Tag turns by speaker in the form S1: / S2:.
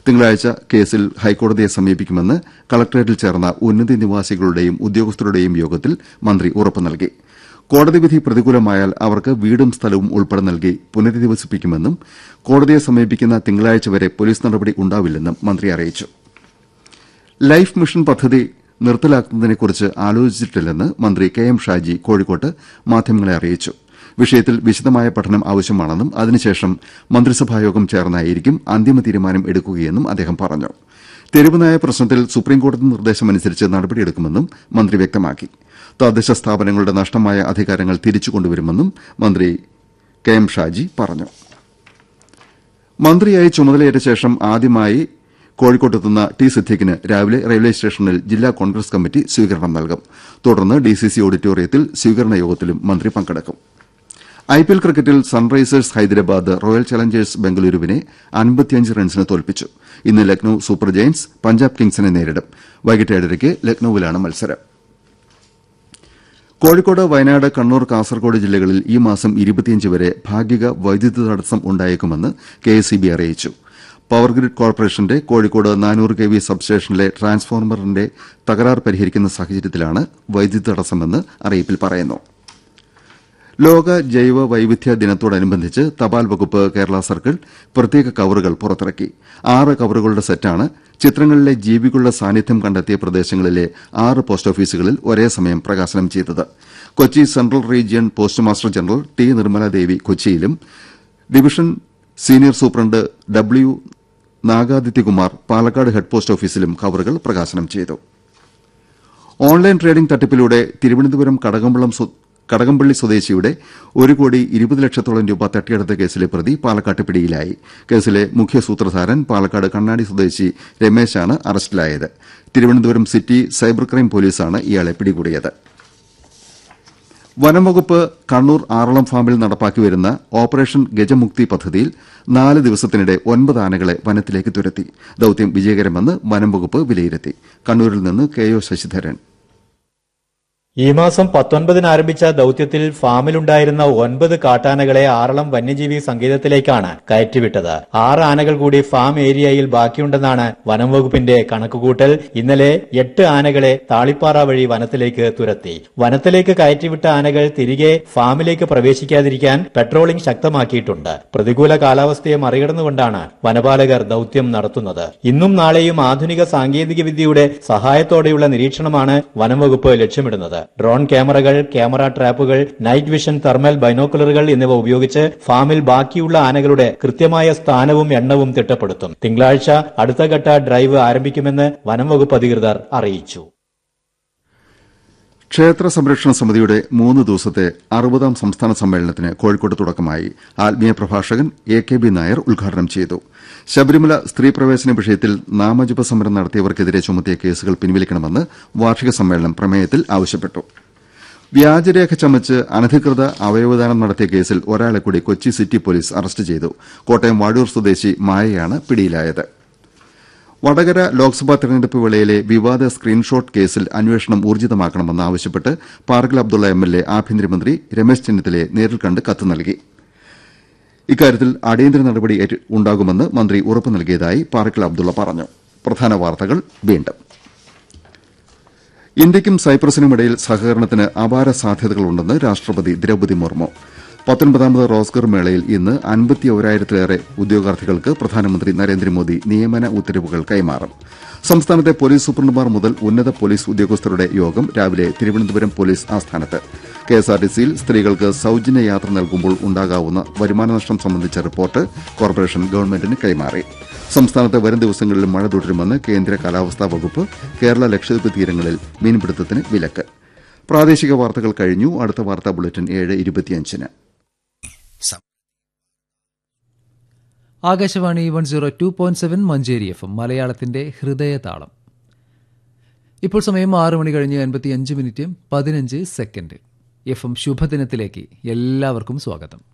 S1: തിങ്കളാഴ്ച കേസിൽ ഹൈക്കോടതിയെ സമീപിക്കുമെന്ന് കളക്ടറേറ്റിൽ ചേർന്ന ഉന്നതി നിവാസികളുടെയും ഉദ്യോഗസ്ഥരുടെയും യോഗത്തിൽ മന്ത്രി ഉറപ്പു നൽകി കോടതി വിധി പ്രതികൂലമായാൽ അവർക്ക് വീടും സ്ഥലവും ഉൾപ്പെടെ നൽകി പുനരധിവസിപ്പിക്കുമെന്നും കോടതിയെ സമീപിക്കുന്ന തിങ്കളാഴ്ച വരെ പോലീസ് നടപടി ഉണ്ടാവില്ലെന്നും മന്ത്രി അറിയിച്ചു ലൈഫ് മിഷൻ പദ്ധതി നിർത്തലാക്കുന്നതിനെക്കുറിച്ച് ആലോചിച്ചിട്ടില്ലെന്ന് മന്ത്രി കെ എം ഷാജി കോഴിക്കോട്ട് മാധ്യമങ്ങളെ അറിയിച്ചു വിഷയത്തിൽ വിശദമായ പഠനം ആവശ്യമാണെന്നും അതിനുശേഷം മന്ത്രിസഭായോഗം ചേർന്നായിരിക്കും അന്തിമ തീരുമാനം എടുക്കുകയെന്നും അദ്ദേഹം പറഞ്ഞു തെരുവുനായ പ്രശ്നത്തിൽ സുപ്രീംകോടതി നിർദ്ദേശമനുസരിച്ച് നടപടിയെടുക്കുമെന്നും മന്ത്രി വ്യക്തമാക്കി തദ്ദേശ സ്ഥാപനങ്ങളുടെ നഷ്ടമായ അധികാരങ്ങൾ തിരിച്ചുകൊണ്ടുവരുമെന്നും മന്ത്രി കെ എം ഷാജി പറഞ്ഞു മന്ത്രിയായി ചുമതലയേറ്റ ശേഷം ആദ്യമായി കോഴിക്കോട്ടെത്തുന്ന ടി സിദ്ദീഖിന് രാവിലെ റെയിൽവേ സ്റ്റേഷനിൽ ജില്ലാ കോൺഗ്രസ് കമ്മിറ്റി സ്വീകരണം നൽകും തുടർന്ന് ഡിസിസി ഓഡിറ്റോറിയത്തിൽ സ്വീകരണ യോഗത്തിലും മന്ത്രി പങ്കെടുക്കും ഐപിഎൽ ക്രിക്കറ്റിൽ സൺറൈസേഴ്സ് ഹൈദരാബാദ് റോയൽ ചലഞ്ചേഴ്സ് ബംഗളൂരുവിനെ അൻപത്തിയഞ്ച് റൺസിന് തോൽപ്പിച്ചു ഇന്ന് ലക്നൌ സൂപ്പർ ജയന്റ്സ് പഞ്ചാബ് കിങ്സിനെ നേരിടും വൈകിട്ട് ഏഴരയ്ക്ക് ലക്നൌവിലാണ് മത്സരം കോഴിക്കോട് വയനാട് കണ്ണൂർ കാസർകോട് ജില്ലകളിൽ ഈ മാസം ഇരുപത്തിയഞ്ച് വരെ ഭാഗിക വൈദ്യുതി തടസ്സം ഉണ്ടായേക്കുമെന്ന് കെഎസ്ഇബി അറിയിച്ചു പവർ ഗ്രിഡ് കോർപ്പറേഷന്റെ കോഴിക്കോട് നാനൂറ് കെ വി സബ്സ്റ്റേഷനിലെ ട്രാൻസ്ഫോർമറിന്റെ തകരാർ പരിഹരിക്കുന്ന സാഹചര്യത്തിലാണ് വൈദ്യുതി തടസ്സമെന്ന് അറിയിപ്പിൽ പറയുന്നു ലോക ജൈവ വൈവിധ്യ ദിനത്തോടനുബന്ധിച്ച് തപാൽ വകുപ്പ് കേരള സർക്കിൾ പ്രത്യേക കവറുകൾ പുറത്തിറക്കി ആറ് കവറുകളുടെ സെറ്റാണ് ചിത്രങ്ങളിലെ ജീവികളുടെ സാന്നിധ്യം കണ്ടെത്തിയ പ്രദേശങ്ങളിലെ ആറ് പോസ്റ്റ് ഓഫീസുകളിൽ ഒരേ സമയം പ്രകാശനം ചെയ്തത് Kochi central region post master general T Nirmaladevi കൊച്ചിയിലും division senior superintendent W Nagadityakumar Palakkad head post ഓഫീസിലും കവറുകൾ പ്രകാശനം ചെയ്തു ഓൺലൈൻ ട്രേഡിംഗ് തട്ടിപ്പിലൂടെ തിരുവനന്തപുരം കടകമ്പള്ളം കടകംപള്ളി സ്വദേശിയുടെ ഒരു കോടി ഇരുപത് ലക്ഷത്തോളം രൂപ തട്ടിയെടുത്ത കേസിലെ പ്രതി പാലക്കാട്ട് പിടിയിലായി കേസിലെ മുഖ്യ സൂത്രധാരൻ പാലക്കാട് കണ്ണാടി സ്വദേശി രമേശാണ് അറസ്റ്റിലായത് തിരുവനന്തപുരം സിറ്റി സൈബർ ക്രൈം പോലീസാണ് ഇയാളെ പിടികൂടിയത് വനംവകുപ്പ് കണ്ണൂർ ആറളം ഫാമിൽ നടപ്പാക്കി വരുന്ന ഓപ്പറേഷൻ ഗജമുക്തി പദ്ധതിയിൽ നാല് ദിവസത്തിനിടെ ഒൻപത് ആനകളെ വനത്തിലേക്ക് തുരത്തി ദൌത്യം വിജയകരമെന്ന് വനംവകുപ്പ് വിലയിരുത്തി കണ്ണൂരിൽ നിന്ന് കെ ഒ ശശിധരൻ
S2: ഈ മാസം പത്തൊൻപതിന് ആരംഭിച്ച ദൌത്യത്തിൽ ഫാമിലുണ്ടായിരുന്ന ഒൻപത് കാട്ടാനകളെ ആറളം വന്യജീവി സങ്കേതത്തിലേക്കാണ് കയറ്റിവിട്ടത് ആറ് ആനകൾ കൂടി ഫാം ഏരിയയിൽ ബാക്കിയുണ്ടെന്നാണ് വനം വകുപ്പിന്റെ കണക്കുകൂട്ടൽ ഇന്നലെ എട്ട് ആനകളെ താളിപ്പാറ വഴി വനത്തിലേക്ക് തുരത്തി വനത്തിലേക്ക് കയറ്റിവിട്ട ആനകൾ തിരികെ ഫാമിലേക്ക് പ്രവേശിക്കാതിരിക്കാൻ പെട്രോളിംഗ് ശക്തമാക്കിയിട്ടുണ്ട് പ്രതികൂല കാലാവസ്ഥയെ മറികടന്നുകൊണ്ടാണ് വനപാലകർ ദൌത്യം നടത്തുന്നത് ഇന്നും നാളെയും ആധുനിക സാങ്കേതിക വിദ്യയുടെ സഹായത്തോടെയുള്ള നിരീക്ഷണമാണ് വനംവകുപ്പ് ലക്ഷ്യമിടുന്നത് ഡ്രോൺ ക്യാമറകൾ ക്യാമറ ട്രാപ്പുകൾ നൈറ്റ് വിഷൻ തെർമൽ ബൈനോക്കുലറുകൾ എന്നിവ ഉപയോഗിച്ച് ഫാമിൽ ബാക്കിയുള്ള ആനകളുടെ കൃത്യമായ സ്ഥാനവും എണ്ണവും തിട്ടപ്പെടുത്തും തിങ്കളാഴ്ച അടുത്തഘട്ട ഡ്രൈവ് ആരംഭിക്കുമെന്ന് വനം വകുപ്പ് അധികൃതർ അറിയിച്ചു
S1: ക്ഷേത്ര സംരക്ഷണ സമിതിയുടെ മൂന്ന് ദിവസത്തെ അറുപതാം സംസ്ഥാന സമ്മേളനത്തിന് കോഴിക്കോട്ട് തുടക്കമായി ആത്മീയ പ്രഭാഷകൻ എ കെ ബി നായർ ഉദ്ഘാടനം ചെയ്തു ശബരിമല സ്ത്രീ പ്രവേശന വിഷയത്തിൽ നാമജപ സമരം നടത്തിയവർക്കെതിരെ ചുമത്തിയ കേസുകൾ പിൻവലിക്കണമെന്ന് വാർഷിക സമ്മേളനം പ്രമേയത്തിൽ ആവശ്യപ്പെട്ടു വ്യാജരേഖ ചമച്ച് അനധികൃത അവയവദാനം നടത്തിയ കേസിൽ ഒരാളെ കൂടി കൊച്ചി സിറ്റി പോലീസ് അറസ്റ്റ് ചെയ്തു കോട്ടയം വാഴൂർ സ്വദേശി മായയാണ് പിടിയിലായത് വടകര ലോക്സഭാ തെരഞ്ഞെടുപ്പ് വേളയിലെ വിവാദ സ്ക്രീൻഷോട്ട് കേസിൽ അന്വേഷണം ഊർജിതമാക്കണമെന്ന് ആവശ്യപ്പെട്ട് പാർക്കിൽ അബ്ദുള്ള എം എൽ എ ആഭ്യന്തരമന്ത്രി രമേശ് ചെന്നിത്തലയെ നേരിൽ കണ്ട് കത്ത് നൽകി ഇക്കാര്യത്തിൽ അടിയന്തര നടപടി ഉണ്ടാകുമെന്ന് മന്ത്രി ഉറപ്പു നൽകിയതായി പാർക്കിൽ അബ്ദുള്ള പറഞ്ഞു പ്രധാന വാർത്തകൾ വീണ്ടും ഇന്ത്യയ്ക്കും സൈപ്രസിനുമിടയിൽ സഹകരണത്തിന് അപാര സാധ്യതകളുണ്ടെന്ന് രാഷ്ട്രപതി ദ്രൌപതി മുർമു പത്തൊൻപതാമത് റോസ്ഗർ മേളയിൽ ഇന്ന് അൻപത്തി ഒരായിരത്തിലേറെ ഉദ്യോഗാർത്ഥികൾക്ക് പ്രധാനമന്ത്രി നരേന്ദ്രമോദി നിയമന ഉത്തരവുകൾ കൈമാറും സംസ്ഥാനത്തെ പോലീസ് സൂപ്രണ്ടുമാർ മുതൽ ഉന്നത പോലീസ് ഉദ്യോഗസ്ഥരുടെ യോഗം രാവിലെ തിരുവനന്തപുരം പോലീസ് ആസ്ഥാനത്ത് കെഎസ്ആർടിസിയിൽ സ്ത്രീകൾക്ക് സൌജന്യ യാത്ര നൽകുമ്പോൾ ഉണ്ടാകാവുന്ന വരുമാന നഷ്ടം സംബന്ധിച്ച റിപ്പോർട്ട് കോർപ്പറേഷൻ ഗവൺമെന്റിന് കൈമാറി സംസ്ഥാനത്ത് വരും ദിവസങ്ങളിൽ മഴ തുടരുമെന്ന് കേന്ദ്ര കാലാവസ്ഥാ വകുപ്പ് കേരള ലക്ഷദ്വീപ് തീരങ്ങളിൽ മീൻപിടുത്തത്തിന് വിലക്ക് പ്രാദേശിക വാർത്തകൾ കഴിഞ്ഞു അടുത്ത വാർത്താ ബുള്ളറ്റിൻ ഏഴ് ഇരുപത്തിയഞ്ചിന്
S3: Akashvani one zero two point seven Manjeri F M മലയാളത്തിന്റെ ഹൃദയതാളം ഇപ്പോൾ സമയം ആറ് മണി കഴിഞ്ഞ് അൻപത്തി അഞ്ച് മിനിറ്റ് പതിനഞ്ച് സെക്കൻഡ് എഫ് എം ശുഭദിനത്തിലേക്ക് എല്ലാവർക്കും സ്വാഗതം